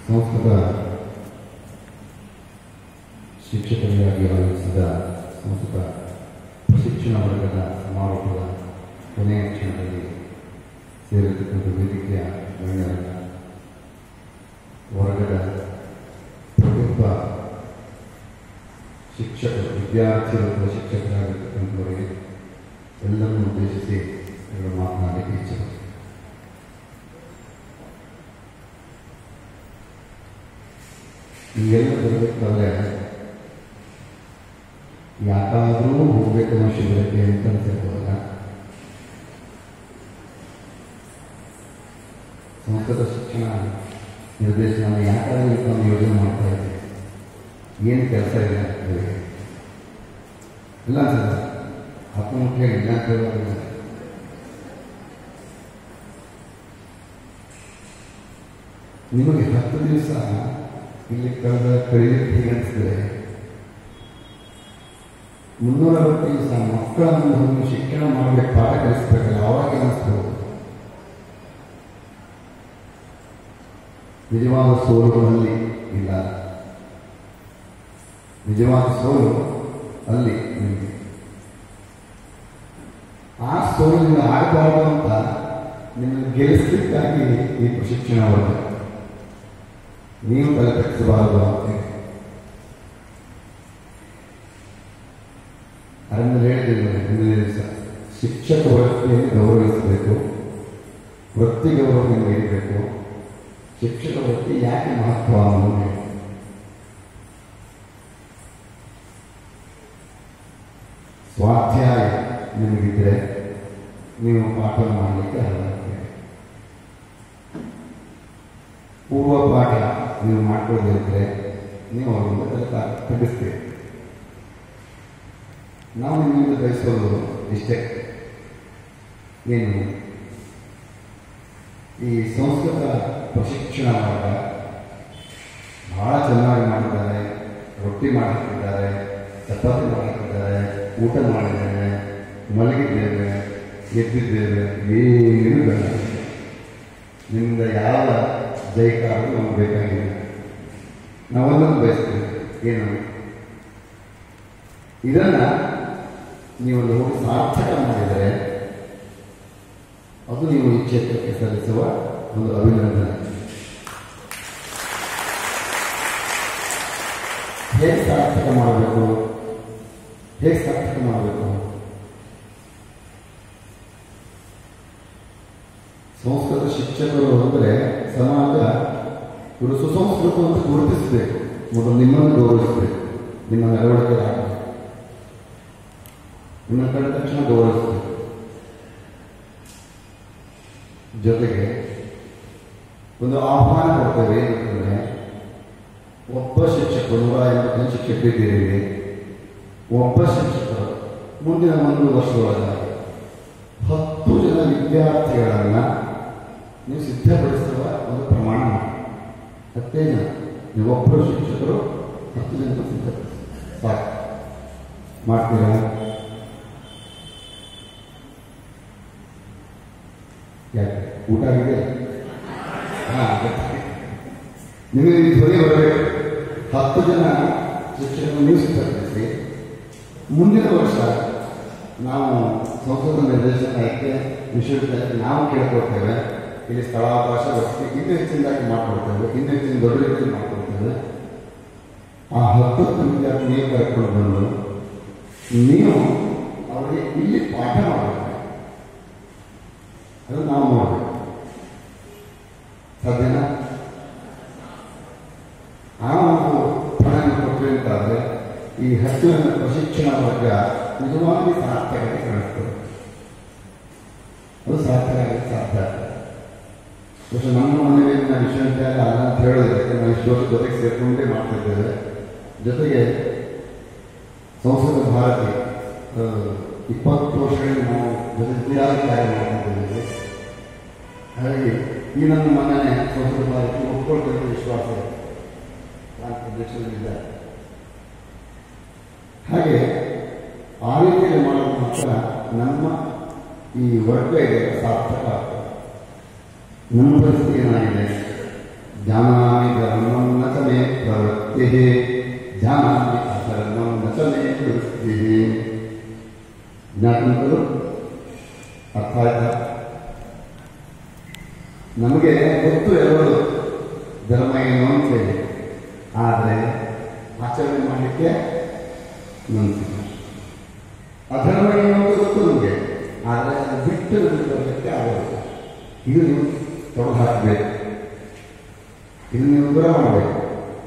ಸಂಸ್ಕೃತ ಶಿಕ್ಷಕರಿಗಾಗಿ ಆಯೋಜಿಸಿದ ಸಂಸ್ಕೃತ ಪ್ರಶಿಕ್ಷಣ ವರ್ಗದ ಸಮಾರೋಪದ ಕೊನೆಯ ಕ್ಷಣದಲ್ಲಿ ಸೇರಿರ್ತಕ್ಕಂಥ ವೇದಿಕೆಯ ಗಣ್ಯರನ್ನ ವರ್ಗದ ಪ್ರಬುದ್ಧ ಶಿಕ್ಷಕರು ವಿದ್ಯಾರ್ಥಿಗಳು ಶಿಕ್ಷಕರಾಗಿರ್ತಕ್ಕಂಥವರಿಗೆ ಎಲ್ಲರನ್ನು ಉದ್ದೇಶಿಸಿ ಎರಡು ಮಾತನಾಡಲಿಕ್ಕೆ ಇಚ್ಛೆ ಈಗೆಲ್ಲ ಬರಬೇಕಾದ್ರೆ ಯಾಕಾದರೂ ಹೋಗ್ಬೇಕು ಅನ್ನೋ ಶಿಬಿರಕ್ಕೆ ಅಂತ ಅನ್ಸಿರ್ಬೋದಲ್ಲ ಸಂಸ್ಕೃತ ಶಿಕ್ಷಣ ನಿರ್ದೇಶನ ಯಾಕಾದ್ರೂ ಒಂದು ಯೋಜನೆ ಮಾಡ್ತಾ ಇದ್ದೀವಿ ಏನು ಕೆಲಸ ಇದೆ ಇವರಿಗೆ ಇಲ್ಲ ಅನ್ಸಲ್ಲ ಹತ್ತೊಂಬತ್ತು ಇಲ್ಲ ಅಂತ ಹೇಳೋದಿಲ್ಲ ನಿಮಗೆ ಹತ್ತು ದಿವಸ ಇಲ್ಲಿ ಕಳೆದ ಕಳೆಯಲಿಕ್ಕೆ ಹೇಗೆ ಅನಿಸ್ತದೆ ಮುನ್ನೂರ ಅರವತ್ತು ದಿವಸ ಮಕ್ಕಳನ್ನು ಒಂದು ಶಿಕ್ಷಣ ಮಾಡಬೇಕು ಪಾಠ ಕಲಿಸ್ಬೇಕಲ್ಲ ಅವಾಗ ಅನಿಸ್ಬೋದು ನಿಜವಾದ ಸೋಲುಗಳಲ್ಲಿ ಇಲ್ಲ ನಿಜವಾದ ಸೋಲು ಅಲ್ಲಿ ನಿಮಗೆ ಆ ಸೋಲಿನಿಂದ ಆಗಬಾರ್ದು ಅಂತ ನಿಮ್ಮನ್ನು ಗೆಲ್ಲಿಸಲಿಕ್ಕಾಗಿ ಈ ಪ್ರಶಿಕ್ಷಣ ವರ್ಗ ನೀವು ತಲೆ ಕೆಡಿಸಬಾರದು ಅಂತ ಅದನ್ನು ಹೇಳಿದ್ದೇನೆ ಹಿಂದಿನ ದಿವಸ ಶಿಕ್ಷಕ ವೃತ್ತಿಯನ್ನು ಗೌರವಿಸಬೇಕು ವೃತ್ತಿ ಗೌರವವನ್ನು ನೀಡಬೇಕು ಶಿಕ್ಷಕ ವೃತ್ತಿ ಯಾಕೆ ಮಹತ್ವ ಅನ್ನೋದು ಹೇಳಿ. ಸ್ವಾಧ್ಯಾಯ ನಿಮಗಿದ್ರೆ ನೀವು ಪಾಠ ಮಾಡಲಿಕ್ಕೆ ಹರವಾಗ್ತದೆ ಪೂರ್ವ ಪಾಠ ನೀವು ಮಾಡ್ಕೊಳ್ಳದಿದ್ರೆ ನೀವು ಅವರಿಂದ ತಲೆ ತಗ್ಗಿಸ್ತೀರಿ ನಾವು ನಿಮ್ಮಿಂದ ಬಯಸೋದು ಇಷ್ಟೇ ಏನು ಈ ಸಂಸ್ಕೃತ ಪ್ರಶಿಕ್ಷಣ ವರ್ಗ ಬಹಳ ಚೆನ್ನಾಗಿ ಮಾಡಿದ್ದಾರೆ ರೊಟ್ಟಿ ಮಾಡಿಟ್ಟಿದ್ದಾರೆ ಚಪಾತಿ ಮಾಡಿಟ್ಟಿದ್ದಾರೆ ಊಟ ಮಾಡಿದ್ದೇವೆ ಮಲಗಿದ್ದೇವೆ ಎದ್ದಿದ್ದೇವೆ ಏನು ಬೇಡ ನಿಮ್ಮಿಂದ ಯಾವ ಜೈಕಾರ ನಮ್ಗೆ ಬೇಕಾಗಿಲ್ಲ ನಾವೊಂದನ್ನು ಬಯಸ್ತೀವಿ ಏನು ಇದನ್ನ ನೀವು ಹೋಗಿ ಸಾರ್ಥಕ ಮಾಡಿದರೆ ಅದು ನೀವು ಈ ಕ್ಷೇತ್ರಕ್ಕೆ ಸಲ್ಲಿಸುವ ಒಂದು ಅಭಿನಂದನೆ ಹೇಗೆ ಸಾರ್ಥಕ ಮಾಡಬೇಕು ಹೇಗೆ ಸಾರ್ಥಕ ಮಾಡಬೇಕು ಸಂಸ್ಕೃತ ಶಿಕ್ಷಕರು ಅಂದರೆ ಸಮಾಜ ಇವರು ಸುಸಂಸ್ಕೃತ ಅಂತ ಗುರುತಿಸಬೇಕು ಮೊದಲು ನಿಮ್ಮನ್ನು ಗೌರವಿಸಬೇಕು ನಿಮ್ಮ ನಡವಳಿಕೆ ಆಗಬೇಕು ನಿಮ್ಮ ಕಂಡ ತಕ್ಷಣ ಗೌರವಿಸಬೇಕು ಜೊತೆಗೆ ಒಂದು ಆಹ್ವಾನ ಕೊಡ್ತೇವೆ ಏನಂತಂದ್ರೆ ಒಬ್ಬ ಶಿಕ್ಷಕರು ನೂರ ಐವತ್ತು ಶಿಕ್ಷಕರಿದ್ದೀರಿ ಒಬ್ಬ ಶಿಕ್ಷಕರು ಮುಂದಿನ ಒಂದು ವರ್ಷದೊಳಗಾಗಿ ಹತ್ತು ಜನ ವಿದ್ಯಾರ್ಥಿಗಳನ್ನ ನೀವು ಸಿದ್ಧಪಡಿಸುವ ಒಂದು ಪ್ರಮಾಣ ಮಾಡಿ ಹತ್ತೇ ಜನ ನೀವು ಒಬ್ಬರು ಶಿಕ್ಷಕರು ಹತ್ತು ಜನ ಸಿದ್ಧಪಡಿಸಿ ಸಾಕು ಮಾಡ್ತೀರಾ ಯಾಕೆ ಊಟ ಆಗಿದೆ ಹಾ ನಿಮಗೆ ಈ ಧ್ವನಿ ಬರಬೇಕು ಹತ್ತು ಜನ ಶಿಕ್ಷಕರು ನೀವು ಸಿದ್ಧಪಡಿಸಿ ಮುಂದಿನ ವರ್ಷ ನಾವು ಸಂಸ್ಕೃತ ನಿರ್ದೇಶನ ಐಕ್ಯ ವಿಶ್ವವಿದ್ಯಾಲಯಕ್ಕೆ ನಾವು ಕೇಳ್ಕೊಡ್ತೇವೆ ಇಲ್ಲಿ ಸ್ಥಳಾವಕಾಶ ವಸತಿ ಇನ್ನೂ ಹೆಚ್ಚಿನದಾಗಿ ಮಾಡ್ಕೊಡ್ತೇವೆ ಇನ್ನೂ ಹೆಚ್ಚಿನ ದೊಡ್ಡ ರೀತಿಯಲ್ಲಿ ಮಾಡ್ಕೊಡ್ತೇವೆ ಆ ಹತ್ತತ್ತು ವಿದ್ಯಾರ್ಥಿ ನೀವು ಕರ್ಕೊಂಡು ಬಂದು ನೀವು ಅವರಿಗೆ ಇಲ್ಲಿ ಪಾಠ ಮಾಡಬೇಕು ಅದು ನಾವು ಮಾಡಬೇಕು ಸಾಧ್ಯನಾ ಆ ಒಂದು ಹಣ ಕೊಟ್ಟರೆ ಅಂತಾದರೆ ಈ ಹತ್ತು ಜನ ಪ್ರಶಿಕ್ಷಣ ವರ್ಗ ನಿಜವಾಗಿ ಸಾರ್ಥಕತೆ ಕಾಣಿಸ್ತದೆ ಅದು ಸಾರ್ಥಕ ಆಗಕ್ಕೆ ಸಾಧ್ಯ പക്ഷെ ನಮ್ಮ ಮನೆಯಲ್ಲಿ ನಾವು ವಿಶ್ವವಿದ್ಯಾಲಯ ಅಲ್ಲ ಅಂತ ಹೇಳಿದ್ರೆ ನಾವು ಇಷ್ಟು ವರ್ಷ ಜೊತೆಗೆ ಸೇರ್ಕೊಂಡೇ ಮಾಡ್ತಿದ್ದೇವೆ ಜೊತೆಗೆ ಸಂಸ್ಕೃತ ಭಾರತಿ ಆ, ಇಪ್ಪತ್ತು ವರ್ಷಗಳಲ್ಲಿ ನಾವು ಜೊತೆ ಜೊತೆಯಾಗಿ ಕಾರ್ಯ ಮಾಡ್ತಿದ್ದೇವೆ ಹಾಗಾಗಿ ಈ ನನ್ನ ಮನೆಯೇ ಸಂಸ್ಕೃತ ಭಾರತಿ ಒಪ್ಕೊಳ್ತಕ್ಕಂಥ ವಿಶ್ವಾಸ ಇದೆ. ನಾನು ಅಧ್ಯಕ್ಷರಿದ್ದಾರೆ ಹಾಗೆ ಆ ರೀತಿಯಲ್ಲಿ ಮಾಡೋದು ಮಾತ್ರ ನಮ್ಮ ಈ ವರ್ಗ ಇದೆ ಸಾರ್ಥಕ ಆಗ್ತದೆ ನಮ್ಮ ಪರಿಸ್ಥಿತಿ ಏನಾಗಿದೆ ಜಾನಾಮಿ ಧರ್ಮಂ ನ ಚ ಮೇ ಪ್ರವೃತ್ತಿ ಜಾನಾಮಿ ಅಧರ್ಮಂ ನ ಚ ಮೇ ವೃತ್ತಿ ಜ್ಞಾಪಕರು ಅರ್ಥ ಆಯ್ತಾ ನಮಗೆ ಗೊತ್ತು ಎಲ್ಲರೂ ಧರ್ಮ ಏನು ಅಂತೇಳಿ ಆದರೆ ಆಚರಣೆ ಮಾಡಲಿಕ್ಕೆ ಮನಸ್ಸಿಲ್ಲ ಅಧರ್ಮ ಏನು ಅಂತ ಗೊತ್ತು ನಮಗೆ ಆದರೆ ಅದು ಬಿಟ್ಟು ಬರಲಿಕ್ಕೆ ಆಗೋದಿಲ್ಲ ಇದು ನೀವು ತೊಡೆದು ಹಾಕಬೇಕು ಇದು ನೀವು ದೂರ ಮಾಡಬೇಕು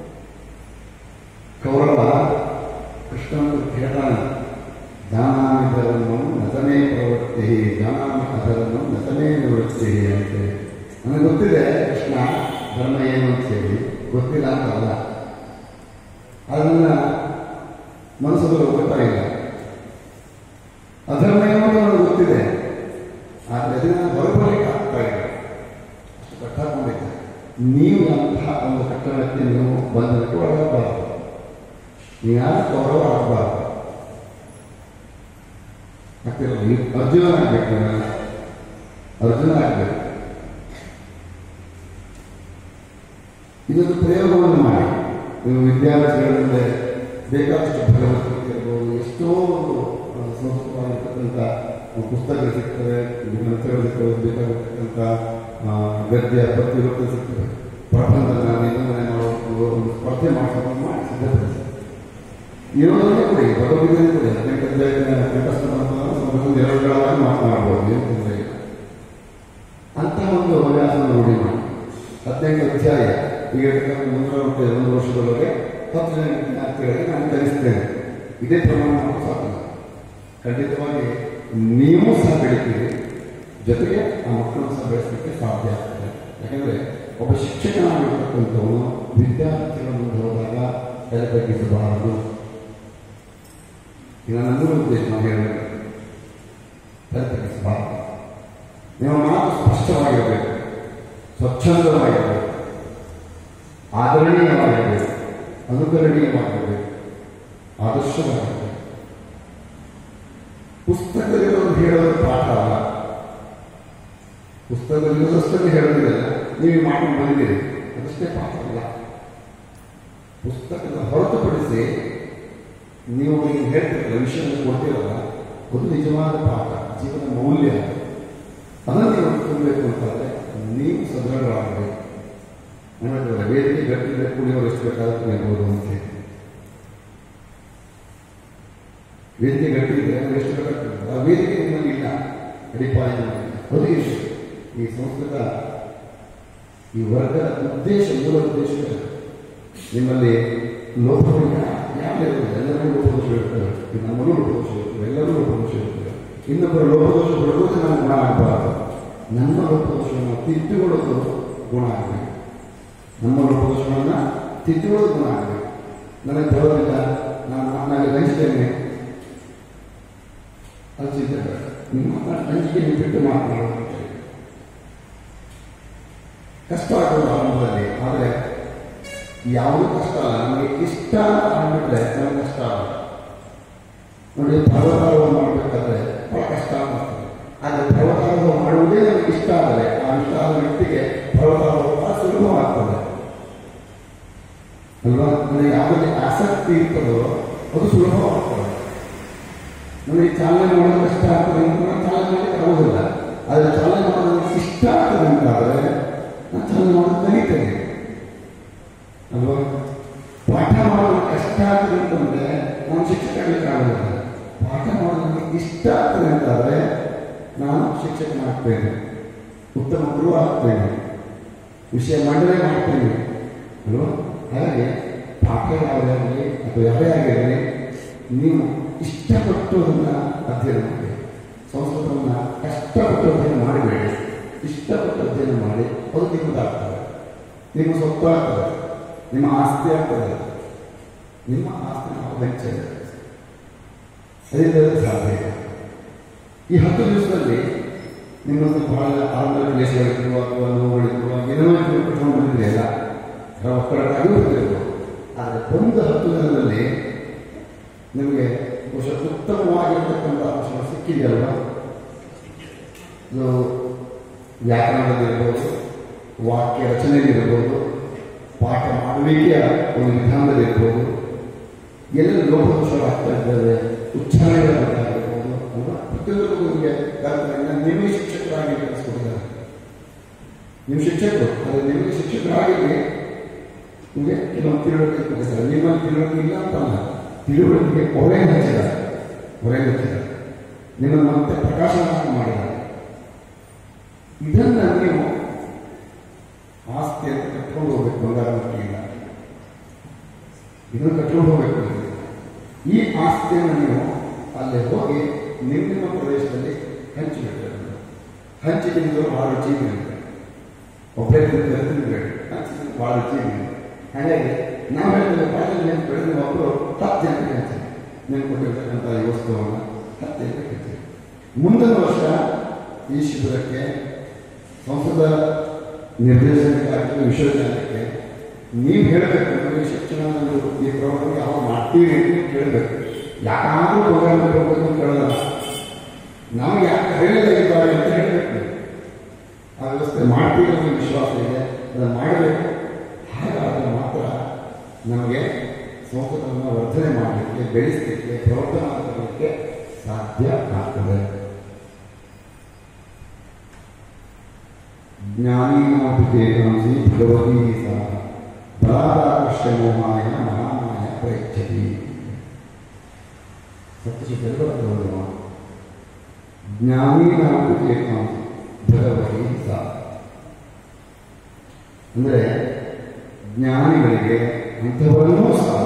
ಕೌರವ ಕೃಷ್ಣನ ಹೇಳ್ತಾನೆ ಜಾನಾಮಿ ಧರ್ಮಂ ನತಮೇ ಪ್ರವೃತ್ತಿ ಜಾನಾಮಿ ಅಧರ್ಮಂ ನತಮೇ ನಿವೃತ್ತಿ ಅಂತೇಳಿ ನನಗೆ ಗೊತ್ತಿದೆ ಕೃಷ್ಣ ಧರ್ಮ ಏನು ಅಂತ ಹೇಳಿ ಗೊತ್ತಿಲ್ಲ ಅಂತಲ್ಲ ಅದನ್ನ ಮನಸ್ಸಲ್ಲಿ ಗೊತ್ತಾಗಿಲ್ಲ ಅಧರ್ಮ ಏನು ಅಂತ ನನಗೆ ಗೊತ್ತಿದೆ ಆದರೆ ಅದನ್ನ ಹೊರಬರಲಿಕ್ಕೆ ಆಗ್ತಾ ಇಲ್ಲ ಅಷ್ಟು ಕಟ್ಟಾಕೊಂಡಿದ್ದೆ ನೀವು ಅಂತಹ ಒಂದು ಕಟ್ಟಡಕ್ಕೆ ನೀವು ಬಂದಕ್ಕೆ ಒಳಗಬಾರದು ನೀವು ಯಾರು ಗೌರವ ಆಗಬಾರದು ಆಗ್ತಿಲ್ಲ ನೀವು ಅರ್ಜುನ ಆಗ್ಬೇಕು ನೀವೆಲ್ಲ ಅರ್ಜುನ ಆಗ್ಬೇಕು ಇದೊಂದು ಪ್ರಯೋಗವನ್ನು ಮಾಡಿ ನೀವು ವಿದ್ಯಾರ್ಥಿಗಳಿಂದ ಬೇಕಾದಷ್ಟು ಭಗವದ್ಗೀತೆ ಇರ್ಬೋದು ಎಷ್ಟೋ ಒಂದು ಆ, ಸಂಸ್ಕೃತವಾಗಿರ್ತಕ್ಕಂಥ ಪುಸ್ತಕಗಳು ಸಿಗ್ತವೆ ಗ್ರಂಥಗಳು ಸಿಗ್ತವೆ ಬೇಕಾಗಿರ್ತಕ್ಕಂಥ ಆ, ಗದ್ಯ ಪದ್ಯಗಳು ಸಿಗ್ತವೆ ಪ್ರಬಂಧನ ನಿಬಂಧನೆ ಮಾಡೋದು ಒಂದು ಸ್ಪರ್ಧೆ ಮಾಡಿಸೋದು ಮಾಡಿ ಸಿದ್ಧಪಡಿಸಿ ಇರೋದನ್ನೇ ಕೊಡಿ ಭಗವದ್ಗೀತೆ ಕೊಡಿ ಹದಿನೆಂಟು ಅಧ್ಯಾಯದ ಕಂಠಸ್ಥ ಒಂದು ಎರಡುಗಳಾಗಿ ಮಾತನಾಡ್ಬೋದು ಏನು ತೊಂದರೆ ಇಲ್ಲ ಅಂತ ಒಂದು ಹವ್ಯಾಸವನ್ನು ರೂಢಿ ಮಾಡಿ ಹದಿನೆಂಟು ಅಧ್ಯಾಯ ಈಗ ಇರ್ತಕ್ಕಂಥ ಮುನ್ನೂರ ರೂಪಾಯಿ ಒಂದು ವರ್ಷದೊಳಗೆ ಹತ್ತು ಜನ ವಿದ್ಯಾರ್ಥಿಗಳಿಗೆ ನಾನು ಕಲಿಸ್ತೇನೆ ಇದೇ ಪ್ರಮಾಣ ನಾವು ಸಾಕು ಖಂಡಿತವಾಗಿ ನೀವು ಸಹ ಬೆಳಿತೀರಿ ಜೊತೆಗೆ ಆ ಮಕ್ಕಳನ್ನು ಸಹ ಬೆಳೆಸಲಿಕ್ಕೆ ಸಾಧ್ಯ ಆಗ್ತದೆ ಯಾಕಂದ್ರೆ ಒಬ್ಬ ಶಿಕ್ಷಕನಾಗಿರ್ತಕ್ಕಂಥವನು ವಿದ್ಯಾರ್ಥಿಗಳ ಮುಂದೆ ಹೋದಾಗ ತಲೆ ತಗ್ಗಿಸಬಾರದು ಈಗ ನನ್ನ ಉದ್ದೇಶ ನಾವು ಹೇಳಬೇಕು ತಲೆ ತಗ್ಗಿಸಬಾರದು ನಿಮ್ಮ ಮಾತು ಸ್ಪಷ್ಟವಾಗಿರಬೇಕು ಸ್ವಚ್ಛಂದವಾಗಿರಬೇಕು ಆದರಣೀಯವಾಗಿರಬೇಕು ಅನುಕರಣೀಯವಾಗಿರಬೇಕು ಆದರ್ಶವಾಗಿರಬೇಕು ಪುಸ್ತಕದಲ್ಲಿರೋದು ಹೇಳೋದು ಪಾಠ ಅಲ್ಲ ಪುಸ್ತಕದಲ್ಲಿರೋದಷ್ಟೇ ಹೇಳೋದಿಲ್ಲ ನೀವು ಈ ಮಾಡ್ಕೊಂಡು ಬಂದಿರಿ ಅದಷ್ಟೇ ಪಾಠ ಅಲ್ಲ ಪುಸ್ತಕದ ಹೊರತುಪಡಿಸಿ ನೀವು ಈಗ ಹೇಳ್ತಿರಲ್ಲ ವಿಷಯವನ್ನು ಕೊಡ್ತಿರಲ್ಲ ಅದು ನಿಜವಾದ ಪಾಠ ಜೀವನ ಮೌಲ್ಯ ಅದನ್ನು ನೀವು ತುಂಬಬೇಕು ಅಂತಂದ್ರೆ ನೀವು ಸದೃಢರಾಗಬೇಕು ನೋಡಿದ್ರೆ ವೇದಿಕೆ ಗಟ್ಟಿ ಕುಡಿಯೋರು ಎಷ್ಟು ಬೇಕಾದ್ರೂ ಕುಡಿಯಬಹುದು ಅಂತ ಹೇಳಿ ವೇದಿಕೆ ಗಟ್ಟಿ ಇದ್ರೆ ನಮ್ಗೆ ಎಷ್ಟು ಬೇಕಾಗ್ತದೆ ಆ ವೇದಿಕೆ ನಿಮ್ಮಲ್ಲಿ ಇಲ್ಲ ಅಡಿಪಾಯ ಅದು ಇಷ್ಟು ಈ ಸಂಸ್ಕೃತ ಈ ವರ್ಗದ ಉದ್ದೇಶ ಮೂಲ ಉದ್ದೇಶ ನಿಮ್ಮಲ್ಲಿ ಲೋಪದೋಷ ಯಾವ್ದು ಇರ್ತದೆ ಎಲ್ಲರಿಗೂ ಲೋಪದೋಷ ಇರ್ತದೆ ಈಗ ನಮ್ಮಲ್ಲೂ ಲೋಪದೋಷ ಇರ್ತದೆ ಎಲ್ಲರೂ ಲೋಪದೋಷ ಇರ್ತದೆ ಇನ್ನೊಬ್ಬರ ಲೋಪದೋಷ ಬಿಡೋದು ನಮ್ಮ ಗುಣ ಆಗಬಾರದು ನಮ್ಮ ಲೋಪದೋಷವನ್ನು ತಿದ್ದುಕೊಳ್ಳೋದು ಗುಣ ಆಗಬೇಕು ನಮ್ಮ ಲೋಪದೋಷವನ್ನು ತಿದ್ದುಕೊಳ್ಳೋದು ಗುಣ ಆಗಬೇಕು ನನಗೆ ಬರೋದಿಲ್ಲ ನಾನು ನಾನು ಹಂಚ್ತೇನೆ ಅದು ಚಿಂತೆ ಬೇಡ ನಿಮ್ಮ ಹಂಚಿಕೆ ನೀವು ಬಿಟ್ಟು ಮಾತನಾಡೋದು ಅಂತ ಹೇಳಿ. ಕಷ್ಟ ಆಗೋದು ಆರಂಭದಲ್ಲಿ ಆದರೆ ಯಾವುದೂ ಕಷ್ಟ ಅಲ್ಲ ನಮಗೆ ಇಷ್ಟ ಅಂದ್ಬಿಟ್ರೆ ನಮಗೆ ಕಷ್ಟ ಆಗಲ್ಲ ನೋಡಿ ಪರ್ವತಾರೋಹಣ ಮಾಡಬೇಕಾದ್ರೆ ಬಹಳ ಕಷ್ಟ ಆಗ್ತದೆ ಆದರೆ ಪರ್ವತಾರೋಹಣ ಮಾಡುವುದೇ ನಮಗೆ ಇಷ್ಟ ಆದರೆ ಆ ಇಷ್ಟ ಆದ ವ್ಯಕ್ತಿಗೆ ಪರ್ವತಾರೋಹಣ ಬಹಳ ಸುಲಭವಾಗ್ತದೆ ಅಲ್ವಾ ನನಗೆ ಯಾವುದೇ ಆಸಕ್ತಿ ಇರ್ತದೋ ಅದು ಸುಲಭವಾಗ್ತದೆ ನನಗೆ ಚಾಲನೆ ಮಾಡೋದು ಕಷ್ಟ ಆಗ್ತದೆ ಅಂತ ನಾನು ಚಾಲನೆ ಮಾಡಲಿಕ್ಕೆ ಆಗೋದಿಲ್ಲ ಆದರೆ ಚಾಲನೆ ಮಾಡೋದು ನನಗೆ ಇಷ್ಟ ಆಗ್ತದೆ ಅಂತಾದರೆ ನಾನು ಚಾಲನೆ ಮಾಡೋದು ಕಲಿತೇನೆ ಅಲ್ವಾ ಪಾಠ ಮಾಡೋದು ಕಷ್ಟ ಆಗ್ತದೆ ಅಂತಂದ್ರೆ ನಾನು ಶಿಕ್ಷಕ ಆಗಲಿಕ್ಕೆ ಆಗೋದಿಲ್ಲ ಪಾಠ ಮಾಡೋದು ನನಗೆ ಇಷ್ಟ ಆಗ್ತದೆ ಅಂತಾದರೆ ನಾನು ಶಿಕ್ಷಕನಾಗ್ತೇನೆ ಉತ್ತಮ ಗುರು ಆಗ್ತೇನೆ ವಿಷಯ ಮಂಡನೆ ಮಾಡ್ತೇನೆ ಅಲ್ವಾ ಹಾಗಾಗಿ ಪಾಠ ಯಾವುದೇ ಆಗಲಿ ಅಥವಾ ಯಾರೇ ಆಗಿರಲಿ ನೀವು ಇಷ್ಟಪಟ್ಟು ಅದನ್ನು ಅಧ್ಯಯನ ಮಾಡಿ ಸಂಸ್ಕೃತವನ್ನು ಕಷ್ಟಪಟ್ಟು ಅಧ್ಯಯನ ಮಾಡಬೇಡಿ ಇಷ್ಟಪಟ್ಟು ಅಧ್ಯಯನ ಮಾಡಿ ಅದು ನಿಮ್ಮದಾಗ್ತದೆ ನಿಮ್ಮ ಸೊತ್ತು ಆಗ್ತದೆ ನಿಮ್ಮ ಆಸ್ತಿ ಆಗ್ತದೆ ನಿಮ್ಮ ಆಸ್ತಿ ನಾವು ವೆಚ್ಚ ಅದರಿಂದ ಸಾಧ್ಯ ಇಲ್ಲ. ಈ ಹತ್ತು ದಿವಸದಲ್ಲಿ ನಿಮ್ಮನ್ನು ಬಹಳ ಆರಂಭ ಕ್ಲೇಶಗಳಿದ್ರು ಅಥವಾ ನೋವುಗಳಿದ್ರು ಏನೋ ನೀವು ಕಟ್ಕೊಂಡು ಬಂದಿದ್ರೆ ಎಲ್ಲ ಒಕ್ಕಡಕ್ಕಾಗಿ ಬಂದಿರ್ಬೋದು ಆದರೆ ಒಂದು ಹತ್ತು ದಿನದಲ್ಲಿ ನಿಮಗೆ ಬಹುಶಃ ಉತ್ತಮವಾಗಿರ್ತಕ್ಕಂಥ ಅಂಶಗಳು ಸಿಕ್ಕಿದೆಯಲ್ವಾ ಇದು ವ್ಯಾಕರಣದಲ್ಲಿರ್ಬೋದು ವಾಕ್ಯ ರಚನೆಯಲ್ಲಿರ್ಬೋದು ಪಾಠ ಮಾಡುವಿಕೆಯ ಒಂದು ವಿಧಾನದಲ್ಲಿರ್ಬೋದು ಎಲ್ಲ ಲೋಪದೋಷಗಳಾಗ್ತಾ ಇದ್ದಾವೆ ಉಚ್ಚಾರಣೆಗಳು ಗೊತ್ತಾಗಿರ್ಬೋದು ಅಲ್ವಾ ಪ್ರತಿಯೊಂದಕ್ಕೂ ನಿಮಗೆ ಕರ್ತವ್ಯ ನಿಮಗೆ ಶಿಕ್ಷಕರಾಗಿ ಕಲಿಸ್ಕೊಟ್ಟಿದ್ದಾರೆ ನಿಮ್ಮ ಶಿಕ್ಷಕರು ಆದರೆ ನಿಮಗೆ ಶಿಕ್ಷಕರಾಗಿ ನಿಮಗೆ ಕೆಲವೊಂದು ತಿಳುವಳಿಕೆ ಕೊಟ್ಟಿದ್ದಾರೆ ನಿಮ್ಮಲ್ಲಿ ತಿಳುವಳಿಕೆ ಇಲ್ಲ ಅಂತಲ್ಲ ತಿಳುವಳಿಕೆ ಹೊರೆ ಹಚ್ಚಿದ್ದಾರೆ ಹೊರೆ ಹಚ್ಚಿದ್ದಾರೆ ನಿಮ್ಮನ್ನು ಮತ್ತೆ ಪ್ರಕಾಶನ ಮಾಡಿದ್ದಾರೆ ಇದನ್ನ ನೀವು ಆಸ್ತಿ ಅಂತ ಕಟ್ಕೊಂಡು ಹೋಗ್ಬೇಕು ಬಂಗಾರ ಇಲ್ಲ ಇದನ್ನು ಕಟ್ಕೊಂಡು ಹೋಗ್ಬೇಕು ನೀವು. ಈ ಆಸ್ತಿಯನ್ನು ನೀವು ಅಲ್ಲಿ ಹೋಗಿ ನಿಮ್ಮ ನಿಮ್ಮ ಪ್ರದೇಶದಲ್ಲಿ ಹಂಚಿಬಿಡ್ತಾರೆ ಹಂಚಿ ತಿಂದು ಭಾಳ ರುಚಿ ಇರುತ್ತೆ ಒಬ್ಬರೇ ತಿಂದು ತಿಂದ್ಬೇಡಿ ಹಂಚಿ ತಿಂದು ಭಾಳ ರುಚಿ ಇದೆ ಹಾಗಾಗಿ ನಾವು ಹೇಳಿದ್ರೆ ಬಾಯಲ್ಲಿ ನೆನ್ಪು ಬೆಳೆದ ಒಬ್ಬರು ಹತ್ತು ಜನಕ್ಕೆ ಹಂಚಿ ನೆನ್ಪು ಕೊಟ್ಟಿರ್ತಕ್ಕಂಥ ಈ ವಸ್ತುವನ್ನು ಹತ್ತು ಜನಕ್ಕೆ ಹಂಚಿ ಮುಂದಿನ ವರ್ಷ ಈ ಶಿಬಿರಕ್ಕೆ ಸಂಸದ ನಿರ್ದೇಶನಕ್ಕಾಗಿ ವಿಶ್ವವಿದ್ಯಾಲಯಕ್ಕೆ ನೀವು ಹೇಳಬೇಕು ನಮಗೆ ಶಿಕ್ಷಣದಲ್ಲಿ ಈ ಪ್ರವೃತ್ತಿ ಯಾವ ಮಾಡ್ತೀವಿ ಅಂತ ನೀವು ಕೇಳಬೇಕು ಯಾಕಾದ್ರೂ ಪ್ರೋಗ್ರಾಮ್ ಹೋಗ್ಬೇಕು ಅಂತ ಕೇಳಲ್ಲ ನಮ್ಗೆ ಯಾಕೆ ಹೇಳಿದಾಗಿದ್ದಾರೆ ಅಂತ ಹೇಳಬೇಕು ನೀವು. ಆ ವ್ಯವಸ್ಥೆ ಮಾಡ್ತೀವಿ ಅನ್ನೋ ವಿಶ್ವಾಸ ಇದೆ ಅದನ್ನು ಮಾಡಬೇಕು ಹಾಗಾದರೆ ಮಾತ್ರ ನಮಗೆ ಸಂಸ್ಕೃತವನ್ನು ವರ್ಧನೆ ಮಾಡಲಿಕ್ಕೆ ಬೆಳೆಸಲಿಕ್ಕೆ ಪ್ರವರ್ತನ ಮಾಡಲಿಕ್ಕೆ ಸಾಧ್ಯ ಆಗ್ತದೆ ಜ್ಞಾನೀನಾಭಿಷೇಕಾಂಸಿ ಭಗವತಿ ಸಹ ಬಲಾದಾಕರ್ಷ ಮೋಹಾಯ ಮಹಾಮಾಯ ಪ್ರಯಚ್ಛತಿ ಸತ್ಯಶಿಖರಗಳು ಜ್ಞಾನೀನಾಭಿಷೇಕಾಂಸಿ ಭಗವತಿ ಸಹ ಅಂದರೆ ಜ್ಞಾನಿಗಳಿಗೆ ಅಂಥವರನ್ನೂ ಸಹ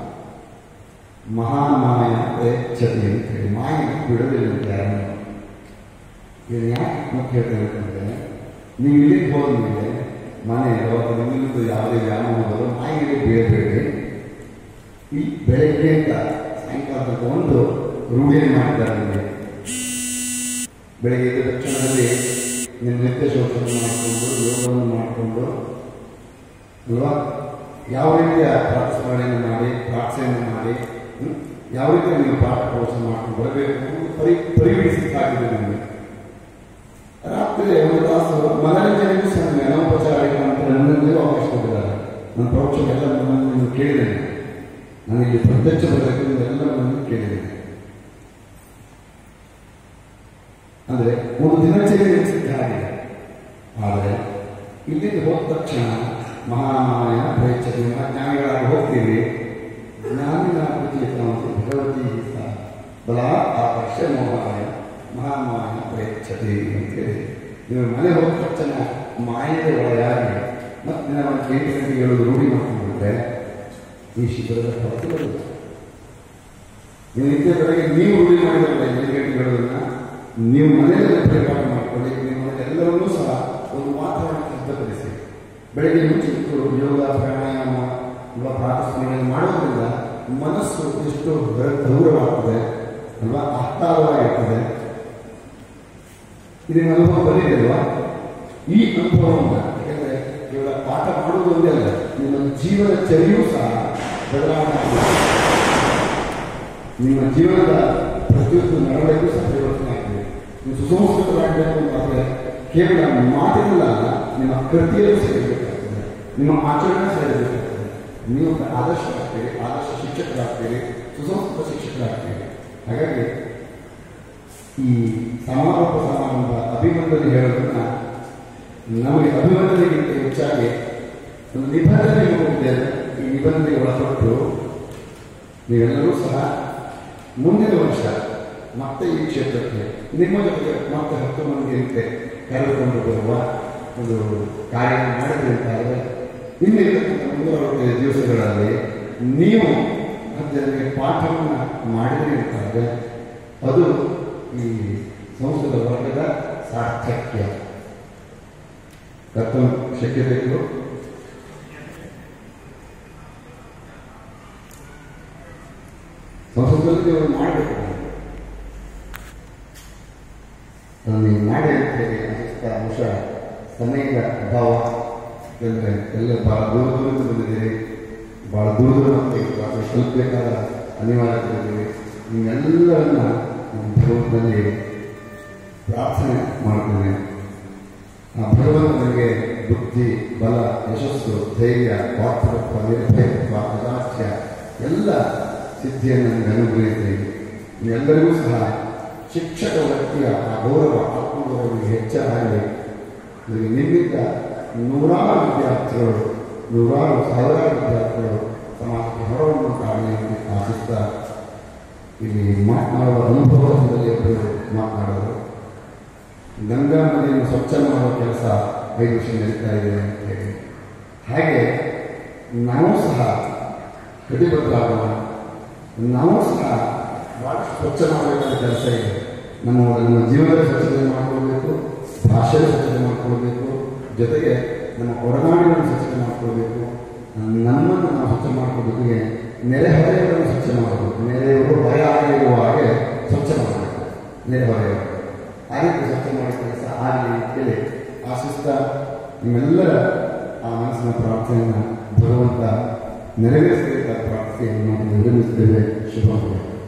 ಮಹಾಮಾಯ ಪ್ರಯಚ್ಛತಿ ಅಂತ ಹೇಳಿ ಮಾಯ ಬಿಡೋದಿಲ್ಲ ಅಂತ ಯಾರನ್ನು ಇದು ಯಾಕೆ ಮುಖ್ಯ ಹೇಳ್ತೇನೆ ಅಂತಂದ್ರೆ ನೀವು ಇಲ್ಲಿಗೆ ಹೋದ್ಮೇಲೆ ಮನೆಯಲ್ಲೋ ಅಥವಾ ನಿಮ್ಮದು ಯಾವುದೇ ವ್ಯಾಯಾಮದಲ್ಲೋ ನಾಯಿಗೆ ಬೀಳಬೇಡಿ ಈ ಬೆಳಗ್ಗೆಯಿಂದ ಸಾಯಂಕಾಲ ತನಕ ಒಂದು ರೂಢಿಯನ್ನು ಮಾಡಿದ್ದಾರೆ ನಿಮಗೆ ಬೆಳಗ್ಗೆ ಎದ್ದ ತಕ್ಷಣದಲ್ಲಿ ನಿಮ್ಮ ನಿತ್ಯ ಶೋಚನೆ ಮಾಡಿಕೊಂಡು ಯೋಗವನ್ನು ಮಾಡಿಕೊಂಡು ಅಲ್ವಾ ಯಾವ ರೀತಿಯ ಪ್ರಾರ್ಥನೆಗಳನ್ನು ಮಾಡಿ ಪ್ರಾರ್ಥನೆಯನ್ನು ಮಾಡಿ ಹ್ಮ್? ಯಾವ ರೀತಿಯ ನೀವು ಪಾಠ ಪ್ರವಚನ ಮಾಡ್ಕೊಂಡು ಬರಬೇಕು ಅನ್ನೋದು ಪರಿ ಪರಿಗಣಿಸಬೇಕಾಗಿದೆ ನಿಮಗೆ ರಾತ್ರಿ ಒಂದು ತಾಸು ಮನರಂಜನೆಗೂ ಸಹ ನನಗೆ ಅನೌಪಚಾರಿಕ ಅಂತ ನನ್ನಲ್ಲಿ ಅವಕಾಶ ಕೊಟ್ಟಿದ್ದಾರೆ ನನ್ನ ಪ್ರವಚನ ಎಲ್ಲ ನನ್ನನ್ನು ನೀವು ಕೇಳಿದ್ದೇನೆ ನಾನು ಇಲ್ಲಿ ಪ್ರತ್ಯಕ್ಷ ಬರಬೇಕು ಎಲ್ಲ ನನ್ನನ್ನು ಕೇಳಿದ್ದೇನೆ ಅಂದರೆ ಒಂದು ದಿನಚರಿ ಸಿದ್ಧ ಆಗಿದೆ ಆದರೆ ಇಲ್ಲಿಂದ ಹೋದ ತಕ್ಷಣ ಮಹಾಮಾಯ ಪ್ರಯಚ್ಛತಿ ಜ್ಞಾನಿಗಳಾಗಿ ಹೋಗ್ತೀವಿ ಜ್ಞಾನಿನ ಪ್ರತಿಯತಾಂಸಿ ಭಗವತಿ ಸಹ ಬಲ ಆಕರ್ಷ ಮೋಹಾಯ ಮಹಾಮಾಯ ಪ್ರಯಚ್ಛತಿ ಅಂತೇಳಿ ನೀವು ಮನೆ ಹೋದ ತಕ್ಷಣ ಮಾಯದ ಒಳಗಾಗಿ ಮತ್ತೆ ದಿನ ಒಂದು ಎಂಟು ಗಂಟೆಗೆ ಏಳು ರೂಢಿ ಮಾಡ್ಕೊಂಡ್ಬಿಟ್ರೆ ಈ ಶಿಬಿರದ ಹೊರತು ಬರುವುದು ನೀವು ನಿತ್ಯ ಬೆಳಗ್ಗೆ ನೀವು ರೂಢಿ ಮಾಡಿದ್ರೆ ಎಂಟು ಗಂಟೆಗೆ ಹೇಳೋದನ್ನ ನೀವು ಮನೆಯಲ್ಲೇ ಪರಿಪಾಠ ಮಾಡಿಕೊಳ್ಳಿ ನಿಮ್ಮ ಎಲ್ಲರನ್ನೂ ಸಹ ಒಂದು ವಾತಾವರಣ ಸಿದ್ಧಪಡಿಸಿ ಬೆಳಗ್ಗೆ ಮುಂಚೆ ಇಟ್ಟು ಯೋಗ ಪ್ರಾಣಾಯಾಮ ಅಲ್ವಾ ಪ್ರಾರ್ಥನೆ ಮಾಡೋದ್ರಿಂದ ಮನಸ್ಸು ಎಷ್ಟು ಗೌರವಾಗ್ತದೆ ಅಲ್ವಾ ಆಹ್ಲಾದವಾಗಿರ್ತದೆ ಇದನ್ನ ಅನುಭವ ಬಂದಿದೆ ಅಲ್ವಾ ಈ ಅನುಭವವನ್ನು ಯಾಕಂದ್ರೆ ಕೇವಲ ಪಾಠ ಮಾಡುವುದು ಒಂದೇ ಅಲ್ಲ ನಿಮ್ಮ ಜೀವನ ಚರಿಯೂ ಸಹ ಬದಲಾವಣೆ ಆಗಿದೆ ನಿಮ್ಮ ಜೀವನದ ಪ್ರತಿಯೊಂದು ನಡವಳಿಕೆಯೂ ಸಹ ಪರಿವರ್ತನೆ ಆಗಿದೆ ನೀವು ಸುಸಂಸ್ಕೃತರಾಗಬೇಕು ಅಂತಾದ್ರೆ ಕೇವಲ ಮಾತಿನಲ್ಲ ನಿಮ್ಮ ಕೃತಿಯಲ್ಲೂ ಸೇರಬೇಕಾಗ್ತದೆ ನಿಮ್ಮ ಆಚರಣೆ ಸೇರಬೇಕಾಗ್ತದೆ ನೀವು ಆದರ್ಶರಾಗ್ತೀರಿ ಆದರ್ಶ ಶಿಕ್ಷಕರಾಗ್ತೀರಿ ಸುಸಂಸ್ಕೃತ ಶಿಕ್ಷಕರಾಗ್ತೀರಿ ಹಾಗಾಗಿ ಈ ಸಮಾರೋಪ ಸಮಾರಂಭ ಅಭಿಮಂದಲ್ಲಿ ಹೇಳೋದನ್ನ ನಮಗೆ ಅಭಿಮಂದನೆಗಿಂತ ಹೆಚ್ಚಾಗಿ ಒಂದು ನಿಬಂಧನೆ ಹೋಗಿದ್ದೇನೆ ಈ ನಿಬಂಧನೆಗೆ ಒಳಪಟ್ಟು ನೀವೆಲ್ಲರೂ ಸಹ ಮುಂದಿನ ವರ್ಷ ಮತ್ತೆ ಈ ಕ್ಷೇತ್ರಕ್ಕೆ ನಿಮ್ಮ ಜೊತೆಗೆ ಮತ್ತೆ ಹತ್ತು ಮಂದಿಯಂತೆ ಕರೆದುಕೊಂಡು ಬರುವ ಒಂದು ಕಾರ್ಯ ಮಾಡಿದ್ರಿ ಅಂತಾದರೆ ಇನ್ನಿರ್ತಕ್ಕಂಥ ಮುಂದುವರೆದ ದಿವಸಗಳಲ್ಲಿ ನೀವು ಹತ್ತು ಜನರಿಗೆ ಪಾಠವನ್ನು ಮಾಡಿದ್ರಿ ಅಂತಾದರೆ ಅದು ಈ ಸಂಸ್ಕೃತ ವರ್ಗದ ಸಾರ್ಥಕ್ಯ ಕರ್ತನ ಶಕ್ಯತೆಗಳು ಸಂಸ್ಕೃತದಲ್ಲಿ ನೀವು ಮಾಡಬೇಕು ಅದನ್ನು ನೀವು ಮಾಡಿ ಅಂತ ಹೇಳಿ ಅನಿಸ್ತಾ ಬಹುಶಃ ಸಮಯದ ಅಭಾವ ಯಾಕಂದರೆ ಎಲ್ಲ ಭಾಳ ದೂರ ದೂರದಿಂದ ಬಂದಿದ್ದೀರಿ ಭಾಳ ದೂರ ದೂರ ಹೋಗ್ಬೇಕು ಅಥವಾ ಸ್ವಲ್ಪ ಬೇಕಾದ ಅನಿವಾರ್ಯತೆ ಇದ್ದೀವಿ ನಿಮ್ಮೆಲ್ಲರನ್ನ ನಮ್ಮ ಭಗವಂತನಲ್ಲಿ ಪ್ರಾರ್ಥನೆ ಮಾಡ್ತೇನೆ ಆ ಭಗವಂತ ನನಗೆ ಬುದ್ಧಿ ಬಲ ಯಶಸ್ಸು ಧೈರ್ಯ ಪಾತ್ರತ್ವ ನಿರ್ಭಯತ್ವ ಅದಾಸ್ಯ ಎಲ್ಲ ಸಿದ್ಧಿಯನ್ನು ನನಗೆ ಅನುಗ್ರಹಿಸಿ ನೀವೆಲ್ಲರಿಗೂ ಸಹ ಶಿಕ್ಷಕ ವ್ಯಕ್ತಿಯ ಆ ಗೌರವ ಆತ್ಮಗೌರವಕ್ಕೆ ಹೆಚ್ಚಾಗಲಿ ಇದಕ್ಕೆ ನಿಮ್ಮಿಂದ ನೂರಾರು ವಿದ್ಯಾರ್ಥಿಗಳು ನೂರಾರು ಸಾವಿರಾರು ವಿದ್ಯಾರ್ಥಿಗಳು ಸಮಾಜಕ್ಕೆ ಹೊರವನ್ನು ಕಾಣಲಿ ಅಂತ ಆಶಿಸ್ತಾ ಇಲ್ಲಿ ಮಾತನಾಡುವ ಅನುಭವದಲ್ಲಿ ಒಬ್ಬರು ಮಾತನಾಡೋರು ಗಂಗಾ ನದಿಯನ್ನು ಸ್ವಚ್ಛ ಮಾಡುವ ಕೆಲಸ ಐದು ವರ್ಷ ನಡೀತಾ ಇದೆ ಅಂತ ಹೇಳಿ ಹಾಗೆ ನಾವು ಸಹ ಕಟಿಬದ್ಧರಾಗೋಣ ನಾವು ಸಹ ಬಹಳಷ್ಟು ಸ್ವಚ್ಛ ಮಾಡಬೇಕಾದ ಕೆಲಸ ಇದೆ ನಮ್ಮ ನಮ್ಮ ಜೀವನದ ಸ್ವಚ್ಛತೆ ಮಾಡಿಕೊಳ್ಬೇಕು ಭಾಷೆಯ ಸ್ವಚ್ಛತೆ ಮಾಡಿಕೊಳ್ಬೇಕು ಜೊತೆಗೆ ನಮ್ಮ ಒಡನಾಡಿನ ಸ್ವಚ್ಛತೆ ಮಾಡಿಕೊಳ್ಬೇಕು ನಮ್ಮನ್ನು ನಾವು ಸ್ವಚ್ಛ ಮಾಡ್ಕೋಬೇಕು ನೆರೆಹೊರೆಯವರನ್ನು ಸ್ವಚ್ಛ ಮಾಡಬೇಕು ನೆರೆಯವರು ಭಯ ಆಗಿರುವ ಹಾಗೆ ಸ್ವಚ್ಛ ಮಾಡಬೇಕು ನೆರೆಹೊರೆಯವರು ಆ ರೀತಿ ಸ್ವಚ್ಛ ಮಾಡೋ ಕೆಲಸ ಆಗಲಿ ಅಂತೇಳಿ ಆಶಿಸ್ತಾ ನಿಮ್ಮೆಲ್ಲರ ಆ ಮನಸ್ಸಿನ ಪ್ರಾರ್ಥನೆಯನ್ನು ಭಗವಂತ ನೆರವೇರಿಸಬೇಕಾದ ಪ್ರಾರ್ಥನೆಯನ್ನು ನಾವು ನಿರ್ಮಿಸ್ತೇವೆ ಶುಭ